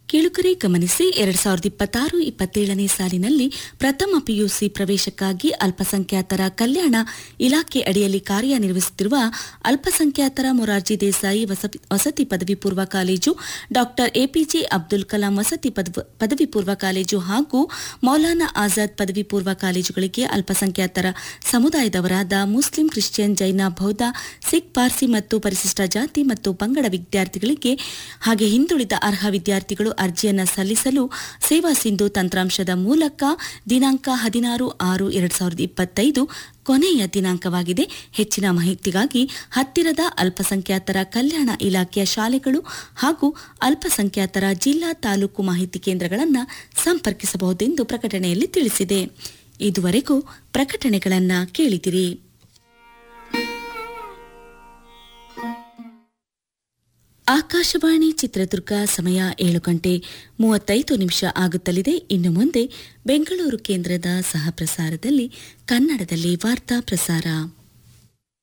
ಕೇಳುಗರೆ ಗಮನಿಸಿ ಎರಡ್ ಸಾವಿರದ ಇಪ್ಪತ್ತಾರು ಇಪ್ಪತ್ತೇಳನೇ ಸಾಲಿನಲ್ಲಿ ಪ್ರಥಮ ಪಿಯುಸಿ ಪ್ರವೇಶಕ್ಕಾಗಿ ಅಲ್ಪಸಂಖ್ಯಾತರ ಕಲ್ಯಾಣ ಇಲಾಖೆ ಅಡಿಯಲ್ಲಿ ಕಾರ್ಯನಿರ್ವಹಿಸುತ್ತಿರುವ ಅಲ್ಪಸಂಖ್ಯಾತರ ಮೊರಾರ್ಜಿ ದೇಸಾಯಿ ವಸತಿ- ವಸತಿ ಪದವಿ ಪೂರ್ವ college doctor A P J Abdul Kalam ವಸತಿ ಪದವ- ಪದವಿ ಪೂರ್ವ ಕಾಲೇಜು ಹಾಗೂ ಮೌಲಾನಾ ಆಜಾದ್ ಪದವಿ ಪೂರ್ವ ಕಾಲೇಜುಗಳಿಗೆ ಅಲ್ಪಸಂಖ್ಯಾತರ ಸಮುದಾಯದವರಾದ ಮುಸ್ಲಿಂ ಕ್ರಿಶ್ಚಿಯನ್ ಜೈನ ಬೌದ್ಧ ಸಿಖ್ ಪಾರ್ಸಿ ಮತ್ತು ಪರಿಶಿಷ್ಟ ಜಾತಿ ಮತ್ತು ಪಂಗಡ ವಿದ್ಯಾರ್ಥಿಗಳಿಗೆ ಹಾಗೆ ಹಿಂದುಳಿದ ಅರ್ಹ ವಿದ್ಯಾರ್ಥಿಗಳು ಅರ್ಜಿಯನ್ನು ಸಲ್ಲಿಸಲು ಸೇವಾ ಸಿಂಧು ತಂತ್ರಾಂಶದ ಮೂಲಕ ದಿನಾಂಕ ಹದಿನಾರು ಆರು ಎರಡ್ ಸಾವಿರದ ಇಪ್ಪತ್ತೈದು ಕೊನೆಯ ದಿನಾಂಕವಾಗಿದೆ ಹೆಚ್ಚಿನ ಮಾಹಿತಿಗಾಗಿ ಹತ್ತಿರದ ಅಲ್ಪಸಂಖ್ಯಾತರ ಕಲ್ಯಾಣ ಇಲಾಖೆಯ ಶಾಲೆಗಳು ಹಾಗೂ ಅಲ್ಪಸಂಖ್ಯಾತರ ಜಿಲ್ಲಾ ತಾಲೂಕು ಮಾಹಿತಿ ಕೇಂದ್ರಗಳನ್ನು ಸಂಪರ್ಕಿಸಬಹುದೆಂದು ಪ್ರಕಟಣೆಯಲ್ಲಿ ತಿಳಿಸಿದೆ ಇದುವರೆಗೂ ಪ್ರಕಟಣೆಗಳನ್ನು ಕೇಳಿದಿರಿ ಆಕಾಶವಾಣಿ ಚಿತ್ರದುರ್ಗ ಸಮಯ ಏಳು ಗಂಟೆ ಮೂವತ್ತೈದು ನಿಮಿಷ ಆಗುತ್ತಲಿದೆ ಇನ್ನು ಮುಂದೆ ಬೆಂಗಳೂರು ಕೇಂದ್ರದ ಸಹ ಪ್ರಸಾರದಲ್ಲಿ ಕನ್ನಡದಲ್ಲಿ ವಾರ್ತಾ ಪ್ರಸಾರ